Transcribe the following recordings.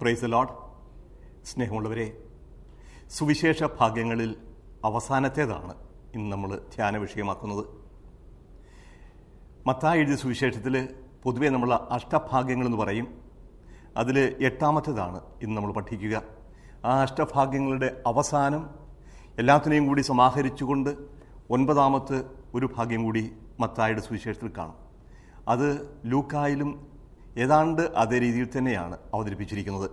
price load സ്നേഹമുള്ളവരെ സുവിശേഷ ഭാഗ്യങ്ങളിൽ അവസാനത്തേതാണ് ഇന്ന് നമ്മൾ ധ്യാന വിഷയമാക്കുന്നത് മത്തായി എഴുതിയ സുവിശേഷത്തിൽ പൊതുവെ നമ്മൾ അഷ്ടഭാഗ്യങ്ങളെന്ന് പറയും അതിൽ എട്ടാമത്തേതാണ് ഇന്ന് നമ്മൾ പഠിക്കുക ആ അഷ്ടഭാഗ്യങ്ങളുടെ അവസാനം എല്ലാത്തിനെയും കൂടി സമാഹരിച്ചുകൊണ്ട് ഒൻപതാമത്തെ ഒരു ഭാഗ്യം കൂടി മത്തായുടെ സുവിശേഷത്തിൽ കാണും അത് ലൂക്കായിലും ഏതാണ്ട് അതേ രീതിയിൽ തന്നെയാണ് അവതരിപ്പിച്ചിരിക്കുന്നത്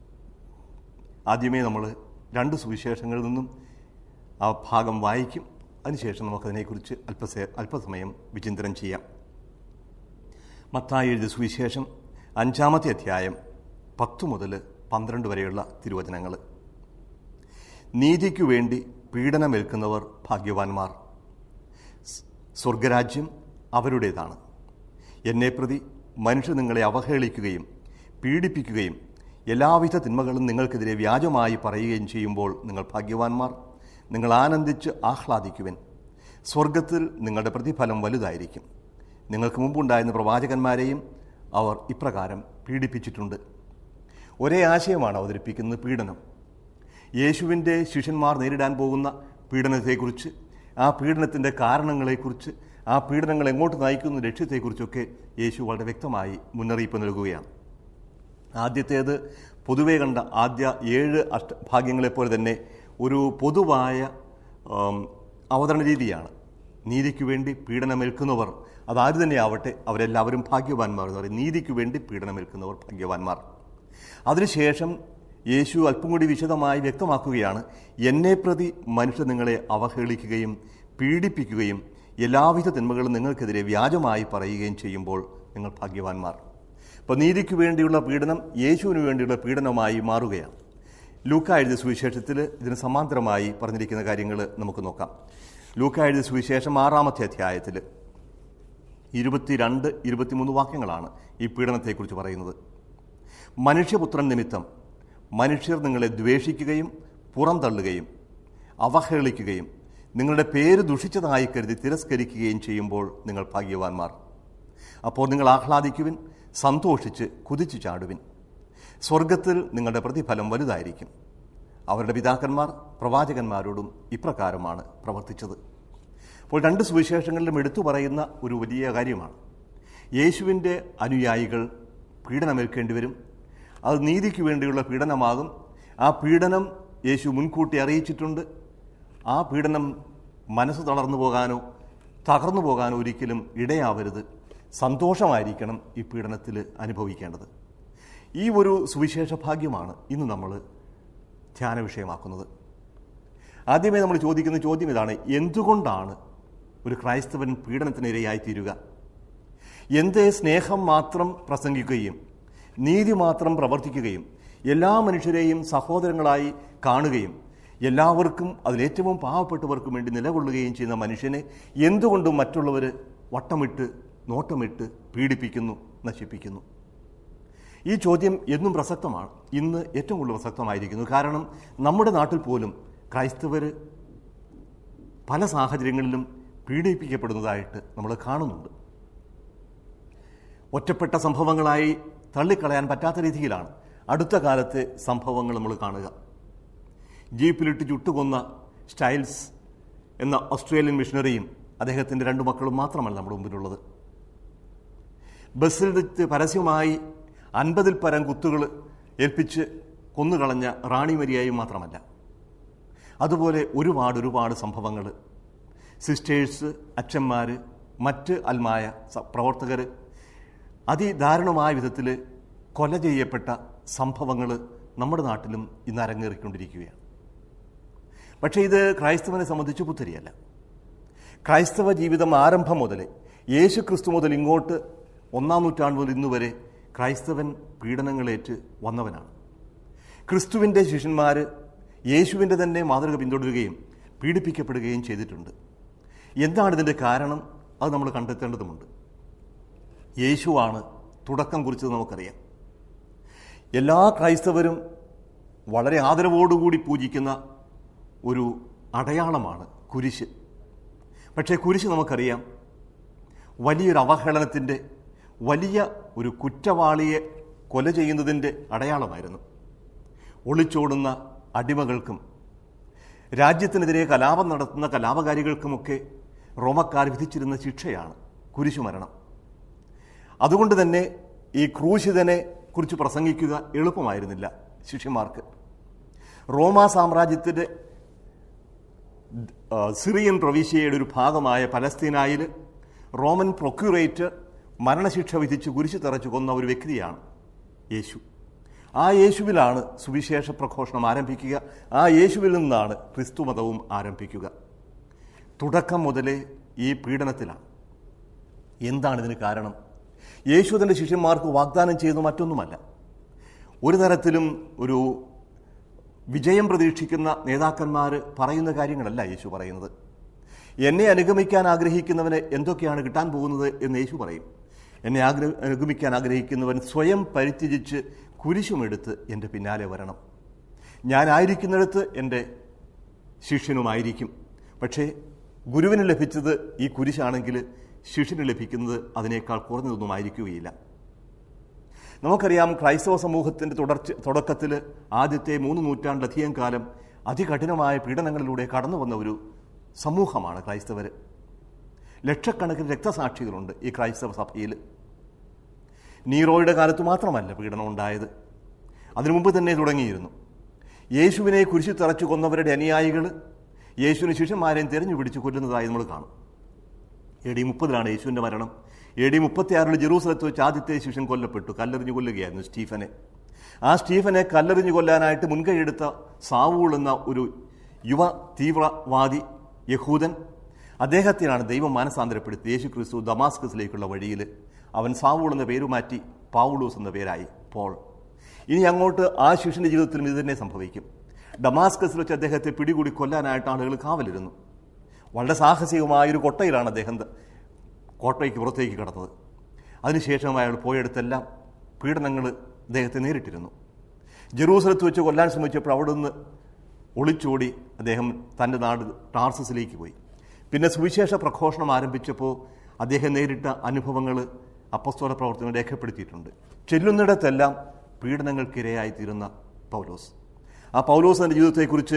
ആദ്യമേ നമ്മൾ രണ്ട് സുവിശേഷങ്ങളിൽ നിന്നും ആ ഭാഗം വായിക്കും അതിനുശേഷം നമുക്കതിനെക്കുറിച്ച് അല്പസേ അല്പസമയം വിചിന്തനം ചെയ്യാം മത്തായി എഴുതിയ സുവിശേഷം അഞ്ചാമത്തെ അധ്യായം പത്തു മുതൽ പന്ത്രണ്ട് വരെയുള്ള തിരുവചനങ്ങൾ നീതിക്കു വേണ്ടി പീഡനമേൽക്കുന്നവർ ഭാഗ്യവാന്മാർ സ്- സ്വർഗരാജ്യം അവരുടേതാണ് എന്നെ പ്രതി മനുഷ്യർ നിങ്ങളെ അവഹേളിക്കുകയും പീഡിപ്പിക്കുകയും എല്ലാവിധ തിന്മകളും നിങ്ങൾക്കെതിരെ വ്യാജമായി പറയുകയും ചെയ്യുമ്പോൾ നിങ്ങൾ ഭാഗ്യവാന്മാർ നിങ്ങൾ ആനന്ദിച്ച് ആഹ്ലാദിക്കുവൻ സ്വർഗത്തിൽ നിങ്ങളുടെ പ്രതിഫലം വലുതായിരിക്കും നിങ്ങൾക്ക് മുമ്പുണ്ടായിരുന്ന പ്രവാചകന്മാരെയും അവർ ഇപ്രകാരം പീഡിപ്പിച്ചിട്ടുണ്ട് ഒരേ ആശയമാണ് അവതരിപ്പിക്കുന്നത് പീഡനം യേശുവിൻ്റെ ശിഷ്യന്മാർ നേരിടാൻ പോകുന്ന പീഡനത്തെക്കുറിച്ച് ആ പീഡനത്തിൻ്റെ കാരണങ്ങളെക്കുറിച്ച് ആ പീഡനങ്ങൾ എങ്ങോട്ട് നയിക്കുന്ന ലക്ഷ്യത്തെക്കുറിച്ചൊക്കെ യേശു വളരെ വ്യക്തമായി മുന്നറിയിപ്പ് നൽകുകയാണ് ആദ്യത്തേത് പൊതുവെ കണ്ട ആദ്യ ഏഴ് അഷ്ട ഭാഗ്യങ്ങളെപ്പോലെ തന്നെ ഒരു പൊതുവായ ആം, അവതരണ രീതിയാണ് നീതിക്ക് വേണ്ടി പീഡനമേൽക്കുന്നവർ അതാര് തന്നെയാവട്ടെ അവരെല്ലാവരും ഭാഗ്യവാന്മാർ എന്ന് പറയും നീതിക്ക് വേണ്ടി പീഡനമേൽക്കുന്നവർ ഭാഗ്യവാന്മാർ അതിനുശേഷം യേശു അല്പം കൂടി വിശദമായി വ്യക്തമാക്കുകയാണ് എന്നെ പ്രതി മനുഷ്യർ നിങ്ങളെ അവഹേളിക്കുകയും പീഡിപ്പിക്കുകയും എല്ലാവിധ തിന്മകളും നിങ്ങൾക്കെതിരെ വ്യാജമായി പറയുകയും ചെയ്യുമ്പോൾ നിങ്ങൾ ഭാഗ്യവാന്മാർ അപ്പോൾ നീതിക്ക് വേണ്ടിയുള്ള പീഡനം യേശുവിന് വേണ്ടിയുള്ള പീഡനമായി മാറുകയാണ് ലൂക്ക എഴുതിയ സുവിശേഷത്തിൽ ഇതിന് സമാന്തരമായി പറഞ്ഞിരിക്കുന്ന കാര്യങ്ങൾ നമുക്ക് നോക്കാം ലൂക്ക എഴുതിയ സുവിശേഷം ആറാമത്തെ അധ്യായത്തിൽ ഇരുപത്തിരണ്ട് ഇരുപത്തിമൂന്ന് വാക്യങ്ങളാണ് ഈ പീഡനത്തെക്കുറിച്ച് പറയുന്നത് മനുഷ്യപുത്രൻ നിമിത്തം മനുഷ്യർ നിങ്ങളെ ദ്വേഷിക്കുകയും പുറന്തള്ളുകയും അവഹേളിക്കുകയും നിങ്ങളുടെ പേര് ദുഷിച്ചതായി കരുതി തിരസ്കരിക്കുകയും ചെയ്യുമ്പോൾ നിങ്ങൾ ഭാഗ്യവാന്മാർ അപ്പോൾ നിങ്ങൾ ആഹ്ലാദിക്കുവിൻ സന്തോഷിച്ച് കുതിച്ചു ചാടുവിൻ സ്വർഗത്തിൽ നിങ്ങളുടെ പ്രതിഫലം വലുതായിരിക്കും അവരുടെ പിതാക്കന്മാർ പ്രവാചകന്മാരോടും ഇപ്രകാരമാണ് പ്രവർത്തിച്ചത് അപ്പോൾ രണ്ട് സുവിശേഷങ്ങളിലും എടുത്തു പറയുന്ന ഒരു വലിയ കാര്യമാണ് യേശുവിൻ്റെ അനുയായികൾ പീഡനമേൽക്കേണ്ടി വരും അത് നീതിക്ക് വേണ്ടിയുള്ള പീഡനമാകും ആ പീഡനം യേശു മുൻകൂട്ടി അറിയിച്ചിട്ടുണ്ട് ആ പീഡനം മനസ്സ് തളർന്നു പോകാനോ തകർന്നു പോകാനോ ഒരിക്കലും ഇടയാവരുത് സന്തോഷമായിരിക്കണം ഈ പീഡനത്തിൽ അനുഭവിക്കേണ്ടത് ഈ ഒരു സുവിശേഷ ഭാഗ്യമാണ് ഇന്ന് നമ്മൾ ധ്യാന വിഷയമാക്കുന്നത് ആദ്യമേ നമ്മൾ ചോദിക്കുന്ന ചോദ്യം ഇതാണ് എന്തുകൊണ്ടാണ് ഒരു ക്രൈസ്തവൻ പീഡനത്തിനിരയായി തീരുക എന്തേ സ്നേഹം മാത്രം പ്രസംഗിക്കുകയും നീതി മാത്രം പ്രവർത്തിക്കുകയും എല്ലാ മനുഷ്യരെയും സഹോദരങ്ങളായി കാണുകയും എല്ലാവർക്കും അതിലേറ്റവും പാവപ്പെട്ടവർക്കും വേണ്ടി നിലകൊള്ളുകയും ചെയ്യുന്ന മനുഷ്യനെ എന്തുകൊണ്ടും മറ്റുള്ളവർ വട്ടമിട്ട് നോട്ടമിട്ട് പീഡിപ്പിക്കുന്നു നശിപ്പിക്കുന്നു ഈ ചോദ്യം എന്നും പ്രസക്തമാണ് ഇന്ന് ഏറ്റവും കൂടുതൽ പ്രസക്തമായിരിക്കുന്നു കാരണം നമ്മുടെ നാട്ടിൽ പോലും ക്രൈസ്തവർ പല സാഹചര്യങ്ങളിലും പീഡിപ്പിക്കപ്പെടുന്നതായിട്ട് നമ്മൾ കാണുന്നുണ്ട് ഒറ്റപ്പെട്ട സംഭവങ്ങളായി തള്ളിക്കളയാൻ പറ്റാത്ത രീതിയിലാണ് അടുത്ത കാലത്തെ സംഭവങ്ങൾ നമ്മൾ കാണുക ജീപ്പിലിട്ട് ചുട്ടുകൊന്ന സ്റ്റൈൽസ് എന്ന ഓസ്ട്രേലിയൻ മിഷണറിയും അദ്ദേഹത്തിൻ്റെ രണ്ട് മക്കളും മാത്രമല്ല നമ്മുടെ മുമ്പിലുള്ളത് ബസ്സിൽ വെച്ച് പരസ്യമായി അൻപതിൽ പരം കുത്തുകൾ ഏൽപ്പിച്ച് കൊന്നുകളഞ്ഞ റാണി മരിയായും മാത്രമല്ല അതുപോലെ ഒരുപാട് ഒരുപാട് സംഭവങ്ങൾ സിസ്റ്റേഴ്സ് അച്ഛന്മാർ മറ്റ് അൽമായ സ- പ്രവർത്തകർ അതിദാരുണമായ വിധത്തിൽ കൊല ചെയ്യപ്പെട്ട സംഭവങ്ങൾ നമ്മുടെ നാട്ടിലും ഇന്ന് അരങ്ങേറിക്കൊണ്ടിരിക്കുകയാണ് പക്ഷേ ഇത് ക്രൈസ്തവനെ സംബന്ധിച്ച് പുത്തരിയല്ല ക്രൈസ്തവ ജീവിതം ആരംഭം മുതൽ യേശു ക്രിസ്തു മുതൽ ഇങ്ങോട്ട് ഒന്നാം നൂറ്റാണ്ട് മുതൽ ഇന്ന് വരെ ക്രൈസ്തവൻ പീഡനങ്ങളേറ്റ് വന്നവനാണ് ക്രിസ്തുവിൻ്റെ ശിഷ്യന്മാർ യേശുവിൻ്റെ തന്നെ മാതൃക പിന്തുടരുകയും പീഡിപ്പിക്കപ്പെടുകയും ചെയ്തിട്ടുണ്ട് എന്താണ് ഇതിൻ്റെ കാരണം അത് നമ്മൾ കണ്ടെത്തേണ്ടതുമുണ്ട് യേശുവാണ് തുടക്കം കുറിച്ചത് നമുക്കറിയാം എല്ലാ ക്രൈസ്തവരും വളരെ ആദരവോടുകൂടി പൂജിക്കുന്ന ഒരു അടയാളമാണ് കുരിശ് പക്ഷേ കുരിശ് നമുക്കറിയാം വലിയൊരു അവഹേളനത്തിൻ്റെ വലിയ ഒരു കുറ്റവാളിയെ കൊല ചെയ്യുന്നതിൻ്റെ അടയാളമായിരുന്നു ഒളിച്ചോടുന്ന അടിമകൾക്കും രാജ്യത്തിനെതിരെ കലാപം നടത്തുന്ന കലാപകാരികൾക്കുമൊക്കെ റോമക്കാർ വിധിച്ചിരുന്ന ശിക്ഷയാണ് കുരിശുമരണം അതുകൊണ്ട് തന്നെ ഈ ക്രൂശിതനെ കുറിച്ച് പ്രസംഗിക്കുക എളുപ്പമായിരുന്നില്ല ശിഷ്യന്മാർക്ക് റോമാ സാമ്രാജ്യത്തിൻ്റെ ആ, സിറിയൻ പ്രവിശ്യയുടെ ഒരു ഭാഗമായ പലസ്തീനായിൽ റോമൻ പ്രൊക്യൂറേറ്റ് മരണശിക്ഷ വിധിച്ച് കുരിശു തറച്ചു കൊന്ന ഒരു വ്യക്തിയാണ് യേശു ആ യേശുവിലാണ് സുവിശേഷ പ്രഘോഷണം ആരംഭിക്കുക ആ യേശുവിൽ നിന്നാണ് ക്രിസ്തു മതവും ആരംഭിക്കുക തുടക്കം മുതലേ ഈ പീഡനത്തിലാണ് എന്താണ് ഇതിന് കാരണം യേശു തൻ്റെ ശിഷ്യന്മാർക്ക് വാഗ്ദാനം ചെയ്തു മറ്റൊന്നുമല്ല ഒരു തരത്തിലും ഒരു വിജയം പ്രതീക്ഷിക്കുന്ന നേതാക്കന്മാർ പറയുന്ന കാര്യങ്ങളല്ല യേശു പറയുന്നത് എന്നെ അനുഗമിക്കാൻ ആഗ്രഹിക്കുന്നവന് എന്തൊക്കെയാണ് കിട്ടാൻ പോകുന്നത് എന്ന് യേശു പറയും എന്നെ ആഗ്ര അനുഗമിക്കാൻ ആഗ്രഹിക്കുന്നവൻ സ്വയം പരിത്യജിച്ച് കുരിശുമെടുത്ത് എൻ്റെ പിന്നാലെ വരണം ഞാനായിരിക്കുന്നിടത്ത് എൻ്റെ ശിഷ്യനുമായിരിക്കും പക്ഷേ ഗുരുവിന് ലഭിച്ചത് ഈ കുരിശാണെങ്കിൽ ശിഷ്യന് ലഭിക്കുന്നത് അതിനേക്കാൾ കുറഞ്ഞതൊന്നും ആയിരിക്കുകയില്ല നമുക്കറിയാം ക്രൈസ്തവ സമൂഹത്തിൻ്റെ തുടർച്ച തുടക്കത്തിൽ ആദ്യത്തെ മൂന്ന് നൂറ്റാണ്ടിലധികം കാലം അതികഠിനമായ പീഡനങ്ങളിലൂടെ കടന്നു വന്ന ഒരു സമൂഹമാണ് ക്രൈസ്തവർ ലക്ഷക്കണക്കിന് രക്തസാക്ഷികളുണ്ട് ഈ ക്രൈസ്തവ സഭയിൽ നീറോയുടെ കാലത്ത് മാത്രമല്ല പീഡനം ഉണ്ടായത് അതിനു മുമ്പ് തന്നെ തുടങ്ങിയിരുന്നു യേശുവിനെ കുരിശു തറച്ചു കൊന്നവരുടെ അനുയായികൾ യേശുവിന് ശിഷ്യന്മാരെയും തിരഞ്ഞു പിടിച്ച് കൊല്ലുന്നതായി നമ്മൾ കാണും എ ഡി മുപ്പതിലാണ് യേശുവിൻ്റെ മരണം എ ഡി മുപ്പത്തിയാറിൽ ജെറൂസലത്ത് വെച്ച് ആദ്യത്തെ ശിഷ്യൻ കൊല്ലപ്പെട്ടു കല്ലെറിഞ്ഞു കൊല്ലുകയായിരുന്നു സ്റ്റീഫനെ ആ സ്റ്റീഫനെ കല്ലെറിഞ്ഞു കൊല്ലാനായിട്ട് മുൻകൈയെടുത്ത സാവൂൾ എന്ന ഒരു യുവ തീവ്രവാദി യഹൂദൻ അദ്ദേഹത്തിനാണ് ദൈവം മാനസാന്തരപ്പെടുത്തി യേശു ക്രിസ്തു ദമാസ്കസിലേക്കുള്ള വഴിയിൽ അവൻ സാവൂൾ എന്ന പേര് മാറ്റി പാവുളൂസ് എന്ന പേരായി പോൾ ഇനി അങ്ങോട്ട് ആ ശിഷ്യന്റെ ജീവിതത്തിലും ഇത് തന്നെ സംഭവിക്കും ഡമാസ്കസിൽ വെച്ച് അദ്ദേഹത്തെ പിടികൂടി കൊല്ലാനായിട്ട് ആളുകൾ കാവലിരുന്നു വളരെ സാഹസികമായൊരു കൊട്ടയിലാണ് അദ്ദേഹം ത- കോട്ടയ്ക്ക് പുറത്തേക്ക് കടന്നത് അതിനുശേഷം അയാൾ പോയെടുത്തെല്ലാം പീഡനങ്ങൾ അദ്ദേഹത്തെ നേരിട്ടിരുന്നു ജെറൂസലത്ത് വെച്ച് കൊല്ലാൻ ശ്രമിച്ചപ്പോൾ അവിടെ നിന്ന് ഒളിച്ചോടി അദ്ദേഹം തൻ്റെ നാട് ടാർസസിലേക്ക് പോയി പിന്നെ സുവിശേഷ പ്രഘോഷണം ആരംഭിച്ചപ്പോൾ അദ്ദേഹം നേരിട്ട അനുഭവങ്ങൾ അപ്പസ്തോല പ്രവർത്തനം രേഖപ്പെടുത്തിയിട്ടുണ്ട് ചെല്ലുന്നിടത്തെല്ലാം പീഡനങ്ങൾക്കിരയായി തീരുന്ന പൗലോസ് ആ പൗലോസ് തൻ്റെ ജീവിതത്തെക്കുറിച്ച്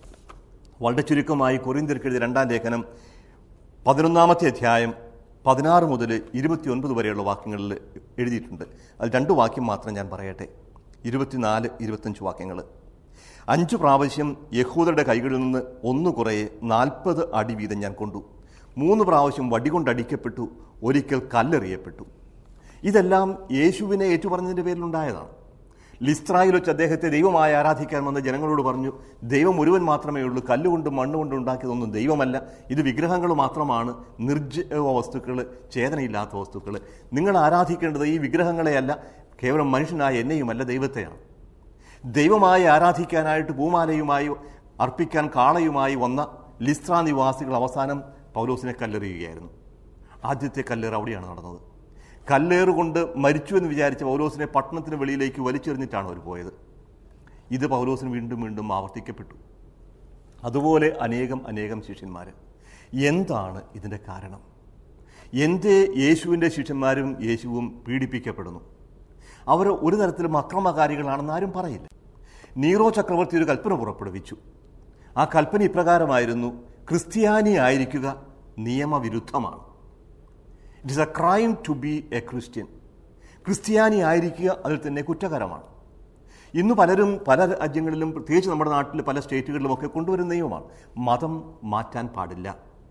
വളരെ ചുരുക്കമായി കൊറിന്തിർക്കെഴുതിയ രണ്ടാം ലേഖനം പതിനൊന്നാമത്തെ അധ്യായം പതിനാറ് മുതൽ ഇരുപത്തിയൊൻപത് വരെയുള്ള വാക്യങ്ങളിൽ എഴുതിയിട്ടുണ്ട് അതിൽ രണ്ട് വാക്യം മാത്രം ഞാൻ പറയട്ടെ ഇരുപത്തിനാല് ഇരുപത്തഞ്ച് വാക്യങ്ങൾ അഞ്ച് പ്രാവശ്യം യഹൂദരുടെ കൈകളിൽ നിന്ന് ഒന്ന് കുറയെ നാൽപ്പത് അടി വീതം ഞാൻ കൊണ്ടു മൂന്ന് പ്രാവശ്യം വടികൊണ്ടടിക്കപ്പെട്ടു ഒരിക്കൽ കല്ലെറിയപ്പെട്ടു ഇതെല്ലാം യേശുവിനെ ഏറ്റുപറഞ്ഞതിൻ്റെ പേരിലുണ്ടായതാണ് ലിസ്ത്രായിൽ വെച്ച് അദ്ദേഹത്തെ ദൈവമായി ആരാധിക്കാൻ വന്ന ജനങ്ങളോട് പറഞ്ഞു ദൈവം ഒരുവൻ മാത്രമേ ഉള്ളൂ കല്ലുകൊണ്ടും മണ്ണുകൊണ്ടും ഉണ്ടാക്കിയതൊന്നും ദൈവമല്ല ഇത് വിഗ്രഹങ്ങൾ മാത്രമാണ് നിർജ്ജീവ വസ്തുക്കൾ ചേതനയില്ലാത്ത വസ്തുക്കൾ നിങ്ങൾ ആരാധിക്കേണ്ടത് ഈ വിഗ്രഹങ്ങളെയല്ല കേവലം മനുഷ്യനായ എന്നെയുമല്ല ദൈവത്തെയാണ് ദൈവമായി ആരാധിക്കാനായിട്ട് പൂമാലയുമായി അർപ്പിക്കാൻ കാളയുമായി വന്ന ലിസ്ത്ര നിവാസികൾ അവസാനം പൗലോസിനെ കല്ലെറിയുകയായിരുന്നു ആദ്യത്തെ കല്ലേറ് അവിടെയാണ് നടന്നത് കല്ലേറ് കൊണ്ട് മരിച്ചു എന്ന് വിചാരിച്ച പൗലോസിനെ പട്ടണത്തിന് വെളിയിലേക്ക് വലിച്ചെറിഞ്ഞിട്ടാണ് അവർ പോയത് ഇത് പൗലോസിന് വീണ്ടും വീണ്ടും ആവർത്തിക്കപ്പെട്ടു അതുപോലെ അനേകം അനേകം ശിഷ്യന്മാർ എന്താണ് ഇതിൻ്റെ കാരണം എന്തേ യേശുവിൻ്റെ ശിഷ്യന്മാരും യേശുവും പീഡിപ്പിക്കപ്പെടുന്നു അവർ ഒരു തരത്തിലും അക്രമകാരികളാണെന്ന് ആരും പറയില്ല നീറോ ചക്രവർത്തി ഒരു കൽപ്പന പുറപ്പെടുവിച്ചു ആ കൽപ്പന ഇപ്രകാരമായിരുന്നു ക്രിസ്ത്യാനി ആയിരിക്കുക നിയമവിരുദ്ധമാണ് it is a crime to be a Christian ക്രിസ്ത്യാനി ആയിരിക്കുക അതിൽ തന്നെ കുറ്റകരമാണ് ഇന്ന് പലരും പല രാജ്യങ്ങളിലും പ്രത്യേകിച്ച് നമ്മുടെ നാട്ടിൽ പല സ്റ്റേറ്റുകളിലുമൊക്കെ കൊണ്ടുവരുന്ന നിയമമാണ് മതം മാറ്റാൻ പാടില്ല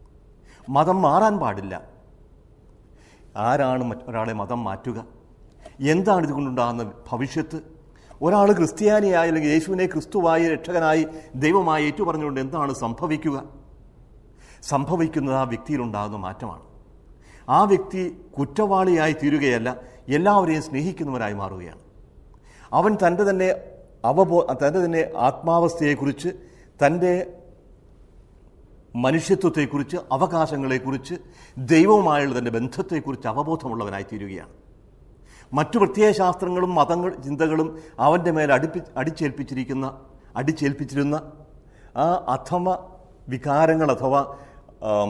മതം മാറാൻ പാടില്ല ആരാണ് മറ്റൊരാളെ മതം മാറ്റുക എന്താണ് ഇതുകൊണ്ടുണ്ടാകുന്ന ഭവിഷ്യത്ത് ഒരാൾ ക്രിസ്ത്യാനിയായി അല്ലെങ്കിൽ യേശുവിനെ ക്രിസ്തുവായി രക്ഷകനായി ദൈവമായി ഏറ്റുപറഞ്ഞുകൊണ്ട് എന്താണ് സംഭവിക്കുക സംഭവിക്കുന്നത് ആ വ്യക്തിയിലുണ്ടാകുന്ന മാറ്റമാണ് ആ വ്യക്തി കുറ്റവാളിയായി തീരുകയല്ല എല്ലാവരെയും സ്നേഹിക്കുന്നവരായി മാറുകയാണ് അവൻ തൻ്റെ തന്നെ അവബോ തൻ്റെ തന്നെ ആത്മാവസ്ഥയെക്കുറിച്ച് തൻ്റെ മനുഷ്യത്വത്തെക്കുറിച്ച് അവകാശങ്ങളെക്കുറിച്ച് ദൈവവുമായുള്ള തൻ്റെ ബന്ധത്തെക്കുറിച്ച് അവബോധമുള്ളവനായി തീരുകയാണ് മറ്റു പ്രത്യയശാസ്ത്രങ്ങളും മതങ്ങൾ ചിന്തകളും അവൻ്റെ മേൽ അടുപ്പി അടിച്ചേൽപ്പിച്ചിരിക്കുന്ന അടിച്ചേൽപ്പിച്ചിരുന്ന ആ അധമ വികാരങ്ങൾ അഥവാ ആം,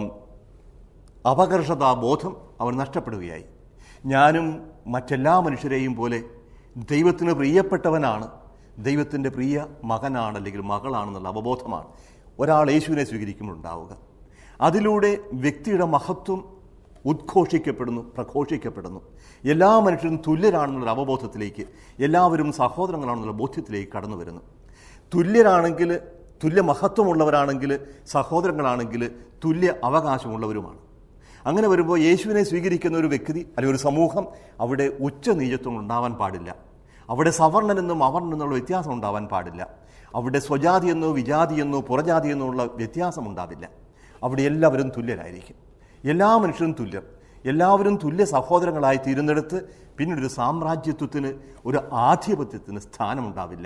അപകർഷതാബോധം അവൻ നഷ്ടപ്പെടുകയായി ഞാനും മറ്റെല്ലാ മനുഷ്യരെയും പോലെ ദൈവത്തിന് പ്രിയപ്പെട്ടവനാണ് ദൈവത്തിൻ്റെ പ്രിയ മകനാണ് അല്ലെങ്കിൽ മകളാണെന്നുള്ള അവബോധമാണ് ഒരാൾ യേശുവിനെ സ്വീകരിക്കുമ്പോൾ ഉണ്ടാവുക അതിലൂടെ വ്യക്തിയുടെ മഹത്വം ഉദ്ഘോഷിക്കപ്പെടുന്നു പ്രഘോഷിക്കപ്പെടുന്നു എല്ലാ മനുഷ്യരും തുല്യരാണെന്നുള്ള അവബോധത്തിലേക്ക് എല്ലാവരും സഹോദരങ്ങളാണെന്നുള്ള ബോധ്യത്തിലേക്ക് കടന്നു വരുന്നു തുല്യരാണെങ്കിൽ തുല്യ മഹത്വമുള്ളവരാണെങ്കിൽ സഹോദരങ്ങളാണെങ്കിൽ തുല്യ അവകാശമുള്ളവരുമാണ് അങ്ങനെ വരുമ്പോൾ യേശുവിനെ സ്വീകരിക്കുന്ന ഒരു വ്യക്തി അല്ലെങ്കിൽ ഒരു സമൂഹം അവിടെ ഉച്ച നീചത്വം ഉണ്ടാവാൻ പാടില്ല അവിടെ സവർണനെന്നും അവർണെന്നുള്ള വ്യത്യാസം ഉണ്ടാവാൻ പാടില്ല അവിടെ സ്വജാതിയെന്നോ വിജാതിയെന്നോ പുറജാതിയെന്നോ ഉള്ള വ്യത്യാസം ഉണ്ടാവില്ല അവിടെ എല്ലാവരും തുല്യരായിരിക്കും എല്ലാ മനുഷ്യരും തുല്യർ എല്ലാവരും തുല്യ സഹോദരങ്ങളായി തീരുന്നിടത്ത് പിന്നീട് ഒരു സാമ്രാജ്യത്വത്തിന് ഒരു ആധിപത്യത്തിന് സ്ഥാനമുണ്ടാവില്ല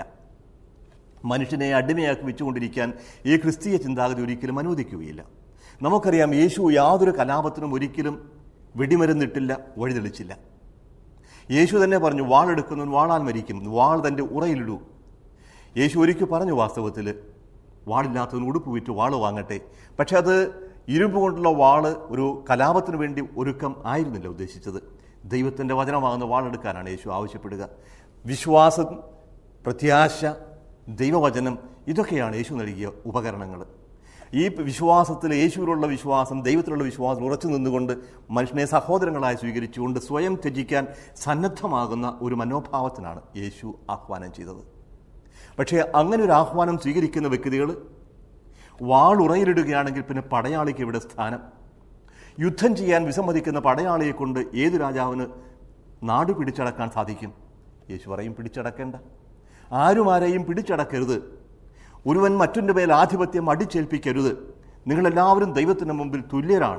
മനുഷ്യനെ അടിമയാക്കി വെച്ചുകൊണ്ടിരിക്കാൻ ഈ ക്രിസ്തീയ ചിന്താഗതി ഒരിക്കലും അനുവദിക്കുകയില്ല നമുക്കറിയാം യേശു യാതൊരു കലാപത്തിനും ഒരിക്കലും വെടിമരുന്നിട്ടില്ല വഴിതെളിച്ചില്ല യേശു തന്നെ പറഞ്ഞു വാളെടുക്കുന്നവൻ വാളാൽ മരിക്കും വാൾ തൻ്റെ ഉറയിലിടൂ യേശു ഒരിക്കൽ പറഞ്ഞു വാസ്തവത്തിൽ വാളില്ലാത്തവൻ ഉടുപ്പ് വിറ്റ് വാള് വാങ്ങട്ടെ പക്ഷെ അത് ഇരുമ്പ് കൊണ്ടുള്ള വാള് ഒരു കലാപത്തിന് വേണ്ടി ഒരുക്കം ആയിരുന്നില്ല ഉദ്ദേശിച്ചത് ദൈവത്തിൻ്റെ വചനമാകുന്ന വാളെടുക്കാനാണ് യേശു ആവശ്യപ്പെടുക വിശ്വാസം പ്രത്യാശ ദൈവവചനം ഇതൊക്കെയാണ് യേശു നൽകിയ ഉപകരണങ്ങൾ ഈ വിശ്വാസത്തിൽ യേശുവിലുള്ള വിശ്വാസം ദൈവത്തിലുള്ള വിശ്വാസം ഉറച്ചു നിന്നുകൊണ്ട് മനുഷ്യനെ സഹോദരങ്ങളായി സ്വീകരിച്ചുകൊണ്ട് സ്വയം ത്യജിക്കാൻ സന്നദ്ധമാകുന്ന ഒരു മനോഭാവത്തിനാണ് യേശു ആഹ്വാനം ചെയ്തത് പക്ഷേ അങ്ങനെ ഒരു ആഹ്വാനം സ്വീകരിക്കുന്ന വ്യക്തികൾ വാളുറയിലിടുകയാണെങ്കിൽ പിന്നെ പടയാളിക്ക് ഇവിടെ സ്ഥാനം യുദ്ധം ചെയ്യാൻ വിസമ്മതിക്കുന്ന പടയാളിയെ കൊണ്ട് ഏത് രാജാവിന് നാട് പിടിച്ചടക്കാൻ സാധിക്കും യേശു പറയും പിടിച്ചടക്കേണ്ട ആരും ആരെയും പിടിച്ചടക്കരുത് ഒരുവൻ മറ്റൊൻ്റെ മേൽ ആധിപത്യം അടിച്ചേൽപ്പിക്കരുത് നിങ്ങളെല്ലാവരും ദൈവത്തിന് മുമ്പിൽ തുല്യരാണ്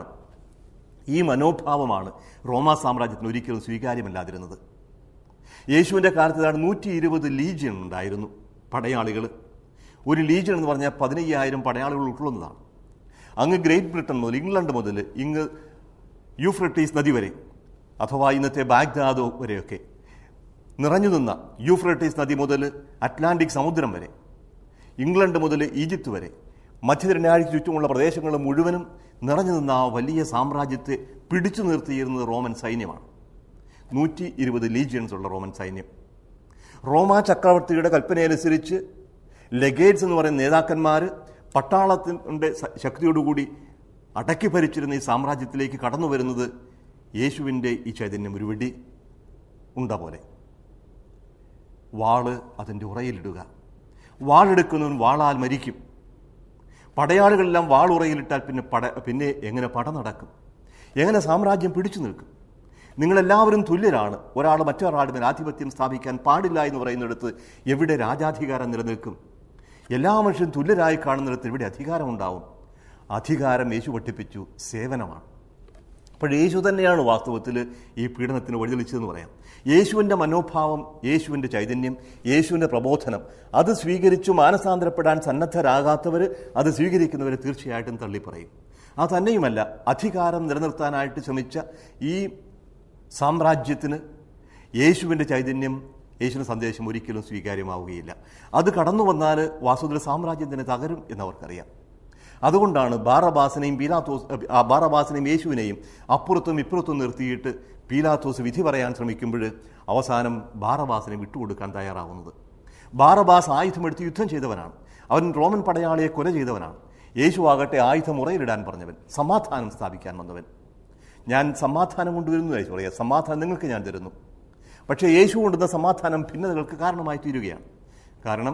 ഈ മനോഭാവമാണ് റോമാ സാമ്രാജ്യത്തിന് ഒരിക്കലും സ്വീകാര്യമല്ലാതിരുന്നത് യേശുവിൻ്റെ കാലത്ത് ഏതാണ്ട് നൂറ്റി ഇരുപത് ലീജിയൻ ഉണ്ടായിരുന്നു പടയാളികൾ ഒരു ലീജിയൻ എന്ന് പറഞ്ഞാൽ പതിനയ്യായിരം പടയാളികൾ ഉൾക്കൊള്ളുന്നതാണ് അങ്ങ് ഗ്രേറ്റ് ബ്രിട്ടൻ മുതൽ ഇംഗ്ലണ്ട് മുതൽ ഇങ്ങ് യൂഫ്രട്ടീസ് നദി വരെ അഥവാ ഇന്നത്തെ ബാഗ്ദാദോ വരെയൊക്കെ നിറഞ്ഞു നിന്ന യൂഫ്രട്ടീസ് നദി മുതൽ അറ്റ്ലാന്റിക് സമുദ്രം വരെ ഇംഗ്ലണ്ട് മുതൽ ഈജിപ്ത് വരെ മധ്യതിരനാഴിക്ക് ചുറ്റുമുള്ള പ്രദേശങ്ങൾ മുഴുവനും നിറഞ്ഞു നിന്ന ആ വലിയ സാമ്രാജ്യത്തെ പിടിച്ചു നിർത്തിയിരുന്നത് റോമൻ സൈന്യമാണ് നൂറ്റി ഇരുപത് ലീജിയൻസ് ഉള്ള റോമൻ സൈന്യം റോമാ ചക്രവർത്തിയുടെ കൽപ്പനയനുസരിച്ച് ലെഗേറ്റ്സ് എന്ന് പറയുന്ന നേതാക്കന്മാർ പട്ടാളത്തിൻ്റെ ശക്തിയോടുകൂടി അടക്കി ഭരിച്ചിരുന്ന ഈ സാമ്രാജ്യത്തിലേക്ക് കടന്നു വരുന്നത് യേശുവിൻ്റെ ഈ ചൈതന്യം ഒരു വെടി ഉണ്ട പോലെ വാള് അതിൻ്റെ ഉറയിലിടുക വാളെടുക്കുന്നവൻ വാളാൽ മരിക്കും പടയാളികളെല്ലാം വാളുറയിലിട്ടാൽ പിന്നെ പട പിന്നെ എങ്ങനെ പട നടക്കും എങ്ങനെ സാമ്രാജ്യം പിടിച്ചു നിൽക്കും നിങ്ങളെല്ലാവരും തുല്യരാണ് ഒരാൾ മറ്റൊരാളുടെ മേൽ ആധിപത്യം സ്ഥാപിക്കാൻ പാടില്ല എന്ന് പറയുന്നിടത്ത് എവിടെ രാജാധികാരം നിലനിൽക്കും എല്ലാ മനുഷ്യരും തുല്യരായി കാണുന്നിടത്ത് എവിടെ അധികാരമുണ്ടാവും അധികാരം യേശു പഠിപ്പിച്ചു സേവനമാണ് അപ്പോൾ യേശു തന്നെയാണ് വാസ്തവത്തിൽ ഈ പീഡനത്തിന് വഴിതെളിച്ചതെന്ന് പറയാം യേശുവിൻ്റെ മനോഭാവം യേശുവിൻ്റെ ചൈതന്യം യേശുവിൻ്റെ പ്രബോധനം അത് സ്വീകരിച്ചു മാനസാന്തരപ്പെടാൻ സന്നദ്ധരാകാത്തവർ അത് സ്വീകരിക്കുന്നവർ തീർച്ചയായിട്ടും തള്ളിപ്പറയും ആ തന്നെയുമല്ല അധികാരം നിലനിർത്താനായിട്ട് ശ്രമിച്ച ഈ സാമ്രാജ്യത്തിന് യേശുവിൻ്റെ ചൈതന്യം യേശുവിൻ്റെ സന്ദേശം ഒരിക്കലും സ്വീകാര്യമാവുകയില്ല അത് കടന്നു വന്നാൽ വാസുദ സാമ്രാജ്യം തന്നെ തകരും എന്നവർക്കറിയാം അതുകൊണ്ടാണ് ബാറബാസിനെയും പീലാത്തോസ് ആ ബാറബാസിനെയും യേശുവിനെയും അപ്പുറത്തും ഇപ്പുറത്തും നിർത്തിയിട്ട് പീലാത്തോസ് വിധി പറയാൻ ശ്രമിക്കുമ്പോൾ അവസാനം ബാറബാസിനെ വിട്ടുകൊടുക്കാൻ തയ്യാറാവുന്നത് ബാറബാസ് ആയുധമെടുത്ത് യുദ്ധം ചെയ്തവനാണ് അവൻ റോമൻ പടയാളിയെ കൊല ചെയ്തവനാണ് യേശു ആകട്ടെ ആയുധം ഉറയിലിടാൻ പറഞ്ഞവൻ സമാധാനം സ്ഥാപിക്കാൻ വന്നവൻ ഞാൻ സമാധാനം കൊണ്ടുവരുന്നു യേശു പറയുക സമാധാനം നിങ്ങൾക്ക് ഞാൻ തരുന്നു പക്ഷേ യേശു കൊണ്ടുവന്ന സമാധാനം ഭിന്നതകൾക്ക് കാരണമായി തീരുകയാണ് കാരണം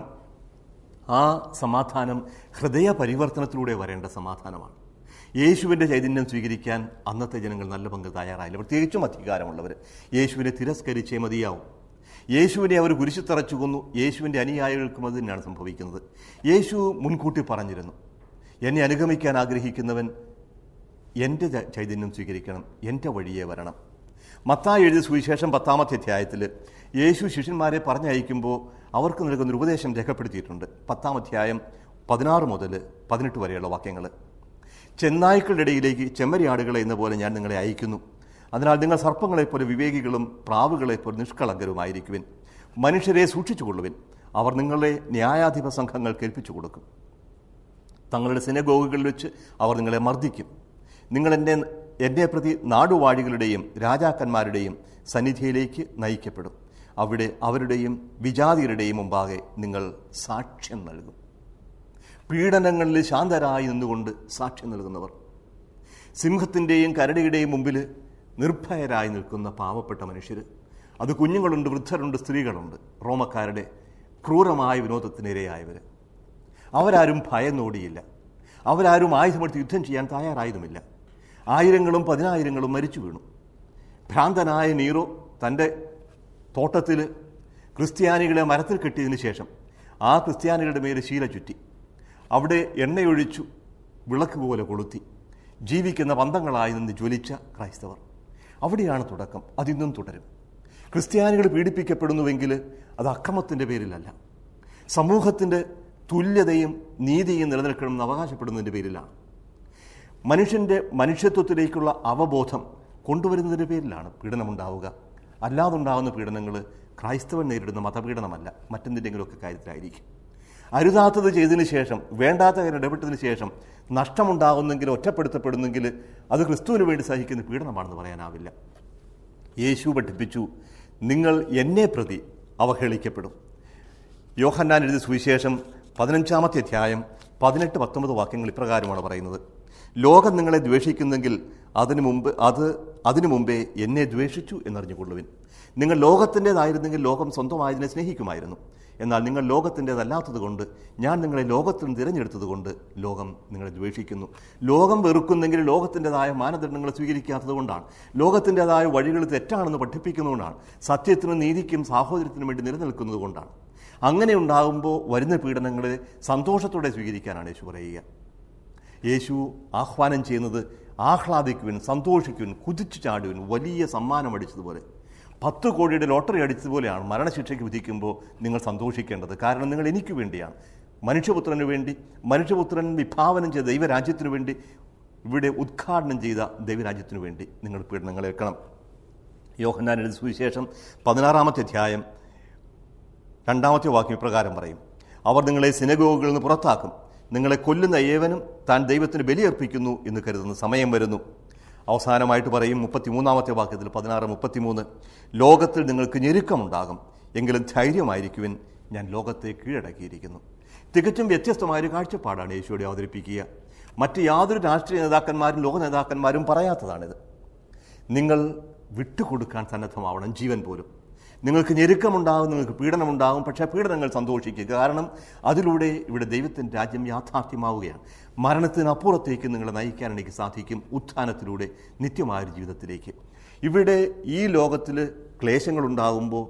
ആ സമാധാനം ഹൃദയ പരിവർത്തനത്തിലൂടെ വരേണ്ട സമാധാനമാണ് യേശുവിൻ്റെ ചൈതന്യം സ്വീകരിക്കാൻ അന്നത്തെ ജനങ്ങൾ നല്ല പങ്ക് തയ്യാറായില്ല പ്രത്യേകിച്ചും അധികാരമുള്ളവർ യേശുവിനെ തിരസ്കരിച്ചേ മതിയാവും യേശുവിനെ അവർ കുരിശിത്തറച്ചു കൊന്നു യേശുവിൻ്റെ അനുയായികൾക്കും അത് തന്നെയാണ് സംഭവിക്കുന്നത് യേശു മുൻകൂട്ടി പറഞ്ഞിരുന്നു എന്നെ അനുഗമിക്കാൻ ആഗ്രഹിക്കുന്നവൻ എൻ്റെ ച- ചൈതന്യം സ്വീകരിക്കണം എൻ്റെ വഴിയെ വരണം മത്തായി എഴുതിയ സുവിശേഷം പത്താമത്തെ അധ്യായത്തിൽ യേശു ശിഷ്യന്മാരെ പറഞ്ഞയക്കുമ്പോൾ അവർക്ക് നൽകുന്ന ഒരു ഉപദേശം രേഖപ്പെടുത്തിയിട്ടുണ്ട് പത്താം അധ്യായം പതിനാറ് മുതൽ പതിനെട്ട് വരെയുള്ള വാക്യങ്ങൾ ചെന്നായ്ക്കളുടെ ഇടയിലേക്ക് ചെമ്മരിയാടുകളെ എന്ന പോലെ ഞാൻ നിങ്ങളെ അയക്കുന്നു അതിനാൽ നിങ്ങൾ സർപ്പങ്ങളെപ്പോലെ വിവേകികളും പ്രാവുകളെപ്പോലെ നിഷ്കളങ്കരുമായിരിക്കുവിൻ മനുഷ്യരെ സൂക്ഷിച്ചുകൊള്ളുവിൻ അവർ നിങ്ങളെ ന്യായാധിപ സംഘങ്ങൾ കേൾപ്പിച്ചു കൊടുക്കും തങ്ങളുടെ സിനഗോഗുകളിൽ വെച്ച് അവർ നിങ്ങളെ മർദ്ദിക്കും നിങ്ങൾ എന്നെ എന്നെ പ്രതി നാടുവാഴികളുടെയും രാജാക്കന്മാരുടെയും സന്നിധിയിലേക്ക് നയിക്കപ്പെടും അവിടെ അവരുടെയും വിജാതിയരുടെയും മുമ്പാകെ നിങ്ങൾ സാക്ഷ്യം നൽകും പീഡനങ്ങളിൽ ശാന്തരായി നിന്നുകൊണ്ട് സാക്ഷ്യം നൽകുന്നവർ സിംഹത്തിൻ്റെയും കരടിയുടെയും മുമ്പിൽ നിർഭയരായി നിൽക്കുന്ന പാവപ്പെട്ട മനുഷ്യർ അത് കുഞ്ഞുങ്ങളുണ്ട് വൃദ്ധരുണ്ട് സ്ത്രീകളുണ്ട് റോമക്കാരുടെ ക്രൂരമായ വിനോദത്തിനിരയായവർ അവരാരും ഭയന്നോടിയില്ല അവരാരും ആയുധമെടുത്ത് യുദ്ധം ചെയ്യാൻ തയ്യാറായതുമില്ല ആയിരങ്ങളും പതിനായിരങ്ങളും മരിച്ചു വീണു ഭ്രാന്തനായ നീറോ തൻ്റെ തോട്ടത്തിൽ ക്രിസ്ത്യാനികളെ മരത്തിൽ കെട്ടിയതിന് ശേഷം ആ ക്രിസ്ത്യാനികളുടെ മേലെ ശീല ചുറ്റി അവിടെ എണ്ണയൊഴിച്ചു വിളക്ക് പോലെ കൊളുത്തി ജീവിക്കുന്ന പന്തങ്ങളായി നിന്ന് ജ്വലിച്ച ക്രൈസ്തവർ അവിടെയാണ് തുടക്കം അതിന്നും തുടരും ക്രിസ്ത്യാനികൾ പീഡിപ്പിക്കപ്പെടുന്നുവെങ്കിൽ അത് അക്രമത്തിൻ്റെ പേരിലല്ല സമൂഹത്തിൻ്റെ തുല്യതയും നീതിയും നിലനിൽക്കണമെന്ന് അവകാശപ്പെടുന്നതിൻ്റെ പേരിലാണ് മനുഷ്യൻ്റെ മനുഷ്യത്വത്തിലേക്കുള്ള അവബോധം കൊണ്ടുവരുന്നതിൻ്റെ പേരിലാണ് പീഡനമുണ്ടാവുക അല്ലാതുണ്ടാകുന്ന പീഡനങ്ങൾ ക്രൈസ്തവൻ നേരിടുന്ന മതപീഡനമല്ല മറ്റെന്തിൻ്റെങ്കിലുമൊക്കെ കാര്യത്തിലായിരിക്കും അരുതാത്തത് ചെയ്തതിന് ശേഷം വേണ്ടാത്ത കാര്യം ഇടപെട്ടതിന് ശേഷം നഷ്ടമുണ്ടാകുന്നെങ്കിൽ ഒറ്റപ്പെടുത്തപ്പെടുന്നെങ്കിൽ അത് ക്രിസ്തുവിന് വേണ്ടി സഹിക്കുന്ന പീഡനമാണെന്ന് പറയാനാവില്ല യേശു പഠിപ്പിച്ചു നിങ്ങൾ എന്നെ പ്രതി അവഹേളിക്കപ്പെടും യോഹന്നാൻ എഴുതിയ സുവിശേഷം പതിനഞ്ചാമത്തെ അധ്യായം പതിനെട്ട് പത്തൊമ്പത് വാക്യങ്ങൾ ഇപ്രകാരമാണ് പറയുന്നത് ലോകം നിങ്ങളെ ദ്വേഷിക്കുന്നെങ്കിൽ അതിനു മുമ്പ് അത് അതിനു മുമ്പേ എന്നെ ദ്വേഷിച്ചു എന്നറിഞ്ഞുകൊള്ളുവിൻ നിങ്ങൾ ലോകത്തിൻ്റെതായിരുന്നെങ്കിൽ ലോകം സ്വന്തമായതിനെ സ്നേഹിക്കുമായിരുന്നു എന്നാൽ നിങ്ങൾ ലോകത്തിൻ്റെതല്ലാത്തത് കൊണ്ട് ഞാൻ നിങ്ങളെ ലോകത്തിൽ നിന്ന് തിരഞ്ഞെടുത്തത് കൊണ്ട് ലോകം നിങ്ങളെ ദ്വേഷിക്കുന്നു ലോകം വെറുക്കുന്നെങ്കിൽ ലോകത്തിൻ്റെതായ മാനദണ്ഡങ്ങൾ സ്വീകരിക്കാത്തത് കൊണ്ടാണ് ലോകത്തിൻ്റെതായ വഴികൾ തെറ്റാണെന്ന് പഠിപ്പിക്കുന്നതുകൊണ്ടാണ് സത്യത്തിനും നീതിക്കും സാഹോദര്യത്തിനും വേണ്ടി നിലനിൽക്കുന്നത് കൊണ്ടാണ് അങ്ങനെ ഉണ്ടാകുമ്പോൾ വരുന്ന പീഡനങ്ങളെ സന്തോഷത്തോടെ സ്വീകരിക്കാനാണ് യേശു പറയുക യേശു ആഹ്വാനം ചെയ്യുന്നത് ആഹ്ലാദിക്കുവിൻ സന്തോഷിക്കുവിൻ കുതിച്ചു ചാടുവിൻ വലിയ സമ്മാനം അടിച്ചതുപോലെ പത്ത് കോടിയുടെ ലോട്ടറി അടിച്ചതുപോലെയാണ് മരണശിക്ഷയ്ക്ക് വിധിക്കുമ്പോൾ നിങ്ങൾ സന്തോഷിക്കേണ്ടത് കാരണം നിങ്ങൾ എനിക്ക് വേണ്ടിയാണ് മനുഷ്യപുത്രന് വേണ്ടി മനുഷ്യപുത്രൻ വിഭാവനം ചെയ്ത ദൈവരാജ്യത്തിനു വേണ്ടി ഇവിടെ ഉദ്ഘാടനം ചെയ്ത ദൈവരാജ്യത്തിനു വേണ്ടി നിങ്ങൾ പീഡനങ്ങൾ വെക്കണം യോഹന്നാൻ എഴുതി സുവിശേഷം പതിനാറാമത്തെ അധ്യായം രണ്ടാമത്തെ വാക്യം ഇപ്രകാരം പറയും അവർ നിങ്ങളെ സിനഗോഗുകളിൽ നിന്ന് പുറത്താക്കും നിങ്ങളെ കൊല്ലുന്ന ഏവനും താൻ ദൈവത്തിന് ബലിയർപ്പിക്കുന്നു എന്ന് കരുതുന്ന സമയം വരുന്നു അവസാനമായിട്ട് പറയും മുപ്പത്തിമൂന്നാമത്തെ വാക്യത്തിൽ പതിനാറ് മുപ്പത്തിമൂന്ന് ലോകത്തിൽ നിങ്ങൾക്ക് ഞെരുക്കമുണ്ടാകും എങ്കിലും ധൈര്യമായിരിക്കുവിൻ ഞാൻ ലോകത്തെ കീഴടക്കിയിരിക്കുന്നു തികച്ചും വ്യത്യസ്തമായൊരു കാഴ്ചപ്പാടാണ് യേശുവിടെ അവതരിപ്പിക്കുക മറ്റ് യാതൊരു രാഷ്ട്രീയ നേതാക്കന്മാരും ലോക നേതാക്കന്മാരും പറയാത്തതാണിത് നിങ്ങൾ വിട്ടുകൊടുക്കാൻ സന്നദ്ധമാവണം ജീവൻ പോലും നിങ്ങൾക്ക് ഞെരുക്കമുണ്ടാകും നിങ്ങൾക്ക് പീഡനമുണ്ടാകും പക്ഷേ പീഡനങ്ങൾ സന്തോഷിക്കുക കാരണം അതിലൂടെ ഇവിടെ ദൈവത്തിൻ്റെ രാജ്യം യാഥാർത്ഥ്യമാവുകയാണ് മരണത്തിനപ്പുറത്തേക്ക് നിങ്ങളെ നയിക്കാൻ എനിക്ക് സാധിക്കും ഉത്ഥാനത്തിലൂടെ നിത്യമായൊരു ജീവിതത്തിലേക്ക് ഇവിടെ ഈ ലോകത്തിൽ ക്ലേശങ്ങളുണ്ടാകുമ്പോൾ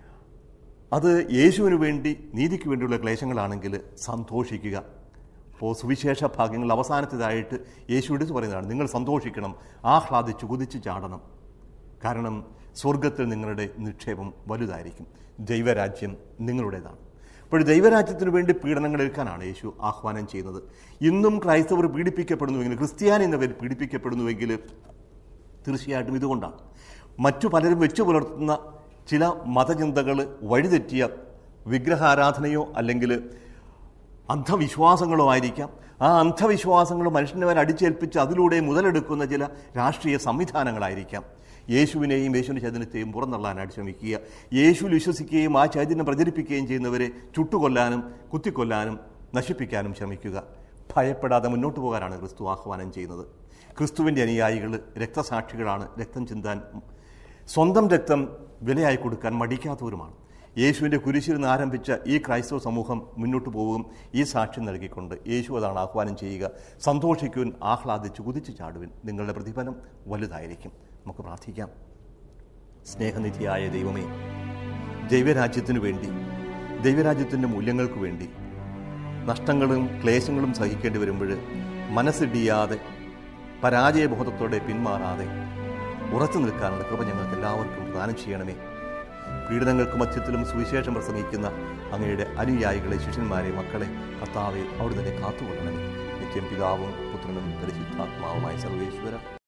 അത് യേശുവിന് വേണ്ടി നീതിക്ക് വേണ്ടിയുള്ള ക്ലേശങ്ങളാണെങ്കിൽ സന്തോഷിക്കുക അപ്പോൾ സുവിശേഷ ഭാഗ്യങ്ങൾ അവസാനത്തേതായിട്ട് യേശു എടുത്തു പറയുന്നതാണ് നിങ്ങൾ സന്തോഷിക്കണം ആഹ്ലാദിച്ചു കുതിച്ച് ചാടണം കാരണം സ്വർഗത്തിൽ നിങ്ങളുടെ നിക്ഷേപം വലുതായിരിക്കും ദൈവരാജ്യം നിങ്ങളുടേതാണ് അപ്പോൾ ദൈവരാജ്യത്തിന് വേണ്ടി പീഡനങ്ങൾ എടുക്കാനാണ് യേശു ആഹ്വാനം ചെയ്യുന്നത് ഇന്നും ക്രൈസ്തവർ പീഡിപ്പിക്കപ്പെടുന്നുവെങ്കിൽ ക്രിസ്ത്യാനി എന്നവർ പീഡിപ്പിക്കപ്പെടുന്നുവെങ്കിൽ തീർച്ചയായിട്ടും ഇതുകൊണ്ടാണ് മറ്റു പലരും വെച്ചു പുലർത്തുന്ന ചില മതചിന്തകൾ വഴിതെറ്റിയ വിഗ്രഹാരാധനയോ അല്ലെങ്കിൽ അന്ധവിശ്വാസങ്ങളോ ആയിരിക്കാം ആ അന്ധവിശ്വാസങ്ങൾ മനുഷ്യനെ വരെ അടിച്ചേൽപ്പിച്ച് അതിലൂടെ മുതലെടുക്കുന്ന ചില രാഷ്ട്രീയ സംവിധാനങ്ങളായിരിക്കാം യേശുവിനെയും യേശുവിൻ്റെ ചൈതന്യത്തെയും പുറന്തള്ളാനായിട്ട് ശ്രമിക്കുക യേശുവിൽ വിശ്വസിക്കുകയും ആ ചൈതന്യം പ്രചരിപ്പിക്കുകയും ചെയ്യുന്നവരെ ചുട്ടുകൊല്ലാനും കുത്തിക്കൊല്ലാനും നശിപ്പിക്കാനും ശ്രമിക്കുക ഭയപ്പെടാതെ മുന്നോട്ട് പോകാനാണ് ക്രിസ്തു ആഹ്വാനം ചെയ്യുന്നത് ക്രിസ്തുവിൻ്റെ അനുയായികൾ രക്തസാക്ഷികളാണ് രക്തം ചിന്താൻ സ്വന്തം രക്തം വിലയായി കൊടുക്കാൻ മടിക്കാത്തവരുമാണ് യേശുവിൻ്റെ കുരിശിൽ നിന്ന് ആരംഭിച്ച ഈ ക്രൈസ്തവ സമൂഹം മുന്നോട്ട് പോവുകയും ഈ സാക്ഷ്യം നൽകിക്കൊണ്ട് യേശു അതാണ് ആഹ്വാനം ചെയ്യുക സന്തോഷിക്കുവിൻ ആഹ്ലാദിച്ച് കുതിച്ചു ചാടുവിൻ നിങ്ങളുടെ പ്രതിഫലം വലുതായിരിക്കും നമുക്ക് പ്രാർത്ഥിക്കാം സ്നേഹനിധിയായ ദൈവമേ ദൈവരാജ്യത്തിനു വേണ്ടി ദൈവരാജ്യത്തിൻ്റെ മൂല്യങ്ങൾക്ക് വേണ്ടി നഷ്ടങ്ങളും ക്ലേശങ്ങളും സഹിക്കേണ്ടി വരുമ്പോൾ മനസ്സിടിയാതെ പരാജയബോധത്തോടെ പിന്മാറാതെ ഉറച്ചു നിൽക്കാനുള്ള കൃപ ഞങ്ങൾക്ക് എല്ലാവർക്കും പ്രദാനം ചെയ്യണമേ പീഡനങ്ങൾക്ക് മധ്യത്തിലും സുവിശേഷം പ്രസംഗിക്കുന്ന അങ്ങയുടെ അനുയായികളെ ശിഷ്യന്മാരെ മക്കളെ കർത്താവെ അവിടെ തന്നെ കാത്തുകൊള്ളണമേ നിത്യം പിതാവും പുത്രനും പരിശുദ്ധാത്മാവുമായ സർവേശ്വര